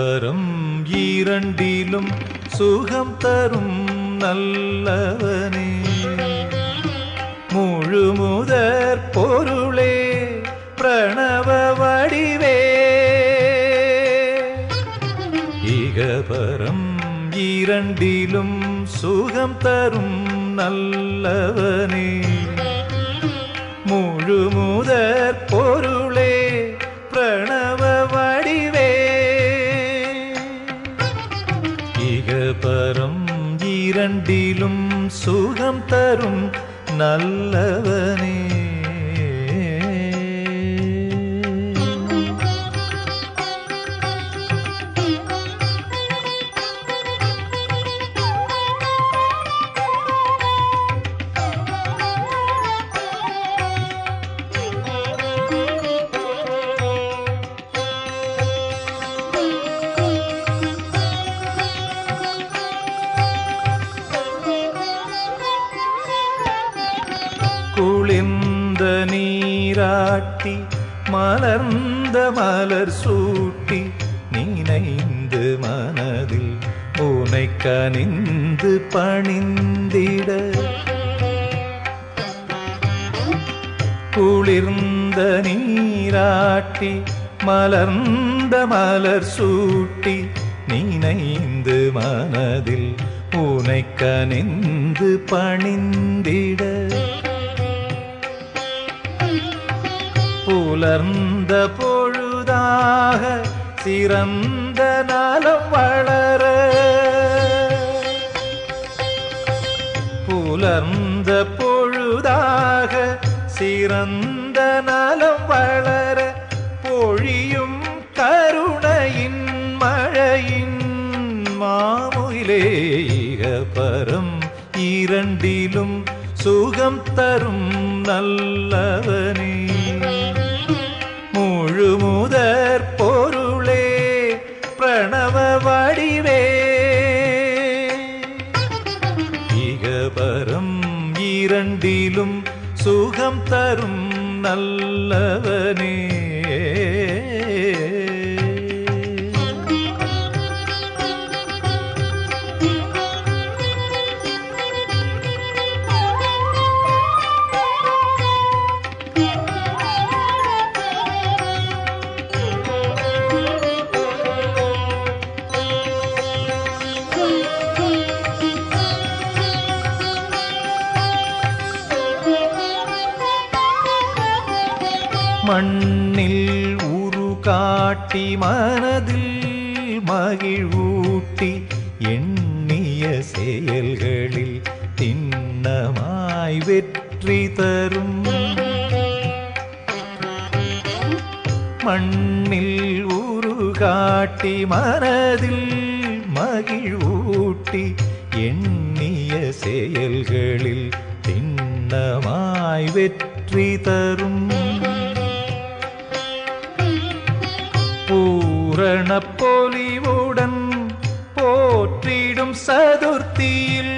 பரம் இரண்டிலும் சுகம் தரும் நல்லவனே முழு முதற் பொருளே பிரணவ வடிவே இகபரம் இரண்டிலும் சுகம் தரும் நல்லவனே முழு முதற் பொருளே பிரணவ வடிவே இகபரம் இரண்டிலும் சுகம் தரும் நல்லவனே குளிர்ந்த நீராட்டி மலர்ந்த மலர் சூட்டி நினைந்து மனதில் உனை கனிந்து பணிந்திட குளிர்ந்த நீராட்டி மலர்ந்த மலர் சூட்டி நினைந்து மனதில் உனை கனிந்து பணிந்திட புலர்ந்த பொழுதாக சிறந்த நலம் வளர புலர்ந்த பொழுதாக சிறந்த நலம் வளர பொழியும் கருணையின் மழையின் மாமுயிலேக பரம் இரண்டிலும் சுகம் தரும் நல்லவனே முழு முதற் பொருளே பிரணவ வடிவே இகபரம் இரண்டிலும் சுகம் தரும் நல்லவனே மண்ணில் உரு காட்டி மனதில் மகிழ்வூட்டி எண்ணிய செயல்களில் திண்ணமாய் வெற்றி தரும் மண்ணில் உரு காட்டி மனதில் மகிழ்வூட்டி எண்ணிய செயல்களில் திண்ணமாய் வெற்றி தரும் பூரண பொலிவுடன் போற்றிடும் சதுர்த்தியில்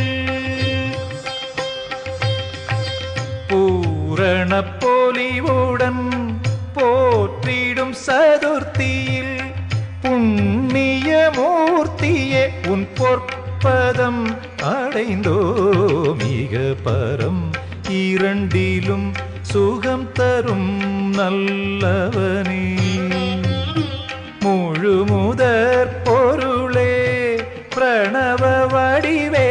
பூரண பொலிவுடன் போற்றிடும் சதுர்த்தியில் புண்ணிய மூர்த்தியே உன் பொற்பதம் அடைந்தோ மிக பரம் இரண்டிலும் சுகம் தரும் நல்லவனே முழு முதற் பொருளே பிரணவ வடிவே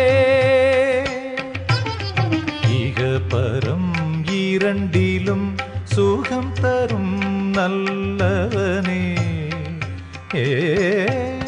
இகபரம் இரண்டிலும் சுகம் தரும் நல்லவனே ஏ